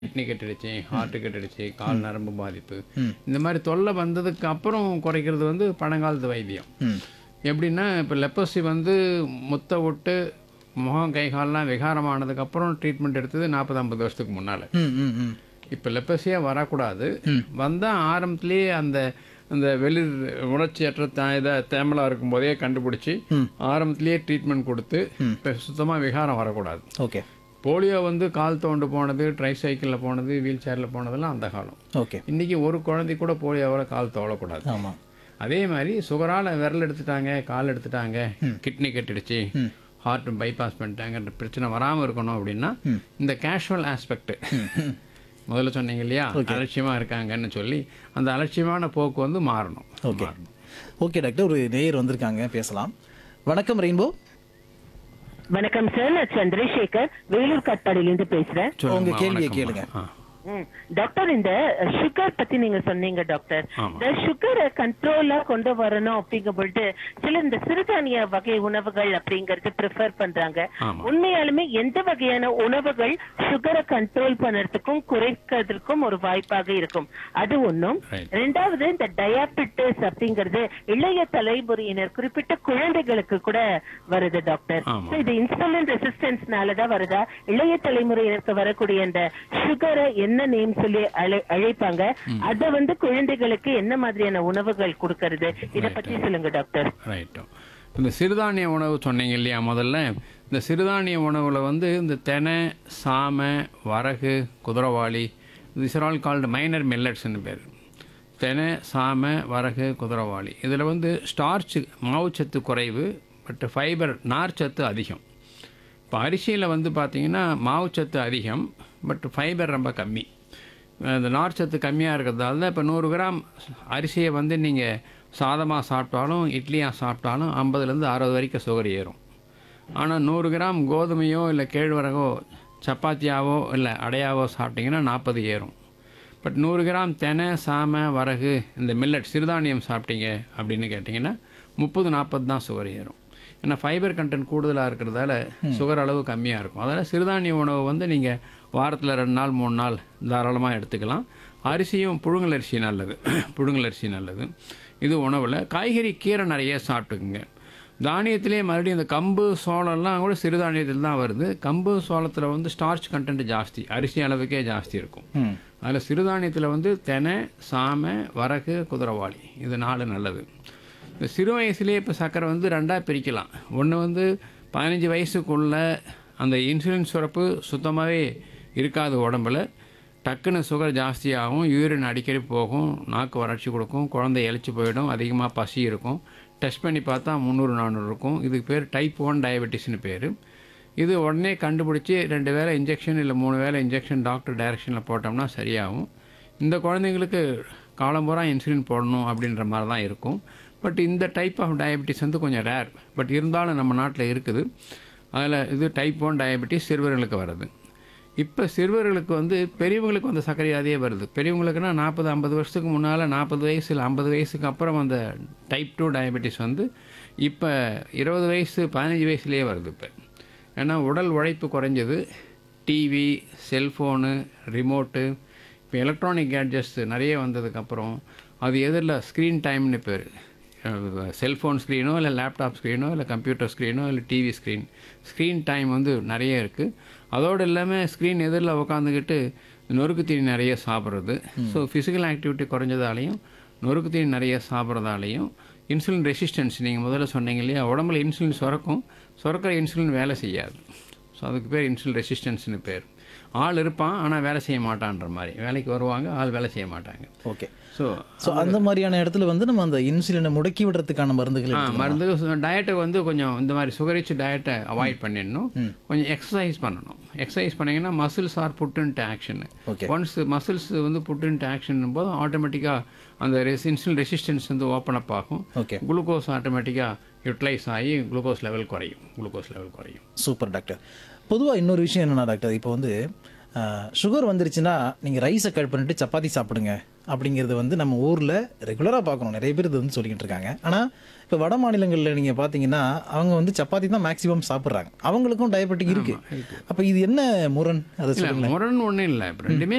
Kidney கெட்டுடுச்சு heart கெட்டுடுச்சு கால் நரம்பு பாதிப்பு இந்த மாதிரி தொல்லை வந்ததுக்கு அப்புறம் குறைக்கிறது வந்து பழங்காலத்து வைத்தியம் ம் எப்படின்னா இப்போ லெப்பசி வந்து முத்த விட்டு முகம் கை கால்லாம் விகாரமானதுக்கப்புறம் ட்ரீட்மெண்ட் எடுத்தது நாற்பது ஐம்பது வருஷத்துக்கு முன்னால் ம் ம் ம் இப்போ லெப்பசியாக வரக்கூடாது வந்தால் ஆரம்பத்திலேயே அந்த அந்த வெளிர் உணர்ச்சியற்ற த இதை தேமலாக இருக்கும்போதே கண்டுபிடிச்சி ஆரம்பத்திலேயே ட்ரீட்மெண்ட் கொடுத்து இப்போ சுத்தமாக விகாரம் வரக்கூடாது ஓகே போலியோ வந்து கால் தோண்டு போனது ட்ரை சைக்கிளில் போனது வீல் சேரில் போனதெல்லாம் அந்த காலம் ஓகே இன்றைக்கி ஒரு குழந்தை கூட போலியோவில் கால் தோழக்கூடாது ஆமாம் அதே மாதிரி சுகரால் விரல் எடுத்துட்டாங்க கால் எடுத்துட்டாங்க கிட்னி கெட்டுடுச்சு ஹார்ட் பைபாஸ் பண்ணிட்டாங்கன்ற பிரச்சனை வராமல் இருக்கணும் அப்படின்னா இந்த கேஷுவல் ஆஸ்பெக்ட் முதல்ல சொன்னீங்க இல்லையா அலட்சியமாக இருக்காங்கன்னு சொல்லி அந்த அலட்சியமான போக்கு வந்து மாறணும் ஓகே ஓகே டாக்டர் ஒரு நேயர் வந்திருக்காங்க பேசலாம் வணக்கம் ரெயின்போ வணக்கம் சார் நான் சந்திரசேகர் வேலூர் காட்பாடியிலிருந்து பேசுறேன் உங்க சொல்லுங்கம்மா, கேள்வியை வணக்கம்மா. கேளுங்க. ஆ. ம். டாக்டர் இந்த சுகர் பத்தி நீங்க சொன்னீங்க டாக்டர் ஆமா. இந்த சுகரை கண்ட்ரோலா கொண்டு வரணும் அப்படிங்கும் பொழுது சில இந்த சிறுதானிய வகை உணவுகள் அப்படிங்கறது ப்ரிஃபர் பண்றாங்க ஆமா. உண்மையாலுமே எந்த வகையான உணவுகள் சுகரை கண்ட்ரோல் பண்ணறதுக்கும் குறைக்கிறதுக்கும் ஒரு வாய்ப்பாக இருக்கும் அது ஒண்ணும் Right. ரெண்டாவது இந்த டயாபிட்டிஸ் அப்படிங்கிறது இளைய தலைமுறையினர் குறிப்பிட்ட குழந்தைகளுக்கு கூட வருது டாக்டர் ஆமா. So, இது இன்சுலின் ரெசிஸ்டன்ஸ்னால தான் வருதா இளைய தலைமுறையினருக்கு வரக்கூடிய இந்த சுகரை என்ன நேம் சொல்லி அழை- அழைப்பாங்க அத வந்து குழந்தைகளுக்கு என்ன மாதிரியான உணவுகள் கொடுக்கறது இத பத்தி சொல்லுங்க டாக்டர் ரைட்டும் இந்த சிறுதானிய உணவு சொன்னீங்க இல்லையா முதல்ல இந்த சிறுதானிய உணவில் வந்து இந்த தெனை சாமை வரகு குதிரவாளி this are all called minor மில்லட்ஸ்னு பேர் தெனை சாமை வரகு குதிரவாளி இதில் வந்து ஸ்டார்ச் மாவுச்சத்து குறைவு பட் ஃபைபர் நார்ச்சத்து அதிகம் இப்போ அரிசியில் வந்து பார்த்தீங்கன்னா மாவுச்சத்து அதிகம் பட் ஃபைபர் ரொம்ப கம்மி அந்த நார்ச்சத்து கம்மியாக இருக்கிறதால தான் இப்போ நூறு கிராம் அரிசியை வந்து நீங்கள் சாதமாக சாப்பிட்டாலும் இட்லியாக சாப்பிட்டாலும் ஐம்பதுலேருந்து அறுபது வரைக்கும் சுகர் ஏறும் ஆனால் நூறு கிராம் கோதுமையோ இல்லை கேழ்வரகோ சப்பாத்தியாவோ இல்லை அடையாவோ சாப்பிட்டிங்கன்னா நாற்பது ஏறும் பட் நூறு கிராம் தெனை சாமை வரகு இந்த மில்லட் சிறுதானியம் சாப்பிட்டீங்க அப்படின்னு கேட்டிங்கன்னா முப்பது நாற்பது தான் சுகர் ஏறும் ஏன்னா ஃபைபர் கண்டென்ட் கூடுதலாக இருக்கிறதால சுகர் அளவு கம்மியாக இருக்கும் அதனால் சிறுதானிய உணவு வந்து நீங்கள் வாரத்தில் ரெண்டு நாள் மூணு நாள் தாராளமாக எடுத்துக்கலாம் அரிசியும் புழுங்கல் அரிசி நல்லது புழுங்கல் அரிசி நல்லது இது உணவில் காய்கறி கீரை நிறைய சாப்பிட்டுக்குங்க தானியத்திலே மறுபடியும் இந்த கம்பு சோளம்லாம் கூட சிறுதானியத்தில் தான் வருது கம்பு சோளத்தில் வந்து ஸ்டார்ச் கண்டென்ட் ஜாஸ்தி அரிசி அளவுக்கே ஜாஸ்தி இருக்கும் ம் அதில் சிறுதானியத்தில் வந்து தெனை சாமை வரகு குதிரவாளி இது நாலு நல்லது இந்த சிறு வயசுலேயே இப்போ சர்க்கரை வந்து ரெண்டாக பிரிக்கலாம் ஒன்று வந்து பதினஞ்சு வயசுக்குள்ள அந்த இன்சுலின் சுரப்பு சுத்தமாகவே இருக்காது உடம்புல டக்குன்னு சுகர் ஜாஸ்தியாகும் யூரின் அடிக்கடி போகும் நாக்கு வறட்சி கொடுக்கும் குழந்தை இழைச்சி போயிடும் அதிகமாக பசி இருக்கும் டெஸ்ட் பண்ணி பார்த்தா முந்நூறு நானூறு இருக்கும் இதுக்கு பேர் டைப் ஒன் டயபெட்டிஸ்னு பேர் இது உடனே கண்டுபிடிச்சி ரெண்டு வேளை இன்ஜெக்ஷன் இல்லை மூணு வேளை இன்ஜெக்ஷன் டாக்டர் டைரக்ஷனில் போட்டோம்னா சரியாகும் இந்த குழந்தைங்களுக்கு காலம்பூரா இன்சுலின் போடணும் அப்படின்ற மாதிரி தான் இருக்கும் பட் இந்த டைப் ஆஃப் டயபெட்டிஸ் வந்து கொஞ்சம் ரேர் பட் இருந்தாலும் நம்ம நாட்டில் இருக்குது அதில் இது டைப் ஒன் டயபெட்டிஸ் சிறுவர்களுக்கு வருது இப்போ சிறுவர்களுக்கு வந்து பெரியவங்களுக்கு வந்து சர்க்கரை வியாதியே வருது பெரியவங்களுக்குன்னா நாற்பது ஐம்பது வருஷத்துக்கு முன்னால் நாற்பது வயசு இல்லை ஐம்பது வயசுக்கு அப்புறம் அந்த டைப் டூ டயபெட்டிஸ் வந்து இப்போ இருபது வயசு பதினஞ்சு வயசுலேயே வருது இப்போ ஏன்னா உடல் உழைப்பு குறைஞ்சது டிவி செல்ஃபோனு ரிமோட்டு இப்போ எலக்ட்ரானிக் கேட்ஜெட்ஸ் நிறைய வந்ததுக்கப்புறம் அது எதிரில் ஸ்க்ரீன் டைம்னு பேர் செல்ஃபோன் ஸ்க்ரீனோ இல்லை லேப்டாப் ஸ்க்ரீனோ இல்லை கம்ப்யூட்டர் ஸ்க்ரீனோ இல்லை டிவி ஸ்க்ரீன் ஸ்க்ரீன் டைம் வந்து நிறைய இருக்குது அதோடு இல்லாமல் ஸ்க்ரீன் எதிரில் உட்காந்துக்கிட்டு நொறுக்கு தீனி நிறைய சாப்பிட்றது ஸோ ஃபிசிக்கல் ஆக்டிவிட்டி குறைஞ்சதாலையும் நொறுக்கு தீனி நிறைய சாப்பிட்றதாலையும் இன்சுலின் ரெசிஸ்டன்ஸ் நீங்கள் முதல்ல சொன்னீங்க இல்லையா உடம்புல இன்சுலின் சுரக்கும் சுரக்கிற இன்சுலின் வேலை செய்யாது ஸோ அதுக்கு பேர் இன்சுலின் ரெசிஸ்டன்ஸ்னு பேர் ஆள் இருப்பான் ஆனால் வேலை செய்ய மாட்டான்ற மாதிரி வேலைக்கு வருவாங்க ஆள் வேலை செய்ய மாட்டாங்க ஓகே ஸோ ஸோ அந்த மாதிரியான இடத்துல வந்து நம்ம அந்த இன்சுலினை முடக்கி விடுறதுக்கான மருந்துகள் ஆ எடுத்துக்கணும். மருந்து டயட்டை வந்து கொஞ்சம் இந்த மாதிரி சுகரிச்சு டயட்டை அவாய்ட் பண்ணிடணும் கொஞ்சம் எக்ஸசைஸ் பண்ணணும் எக்ஸசைஸ் பண்ணீங்கன்னா muscles are put into action Okay. Once muscles வந்து புட் இன்ட்டு ஆக்ஷன் போது ஆட்டோமேட்டிக்காக அந்த ரெஸ் இன்சுலின் ரெசிஸ்டன்ஸ் வந்து ஓப்பன் அப் ஆகும் ஓகே குளுக்கோஸ் ஆட்டோமேட்டிக்காக யூட்டிலைஸ் ஆகி குளுக்கோஸ் லெவல் குறையும் குளுக்கோஸ் லெவல் குறையும் சூப்பர் டாக்டர் பொதுவாக இன்னொரு விஷயம் என்னன்னா டாக்டர் இப்போ வந்து சுகர் வந்துருச்சுன்னா நீங்கள் ரைஸை கட் பண்ணிட்டு சப்பாத்தி சாப்பிடுங்க அப்படிங்கிறது வந்து நம்ம ஊரில் ரெகுலராக பார்க்குறோம் நிறைய பேர் இது வந்து சொல்லிக்கிட்டு இருக்காங்க ஆனால் இப்போ வட மாநிலங்களில் நீங்கள் பார்த்தீங்கன்னா அவங்க வந்து சப்பாத்தி தான் மேக்ஸிமம் சாப்பிட்றாங்க அவங்களுக்கும் டயபெட்டிக் இருக்குது அப்போ இது என்ன முரண் அதை இல்லை சொல்லுங்களேன் முரண் ஒன்றும் இல்லை இப்போ ரெண்டுமே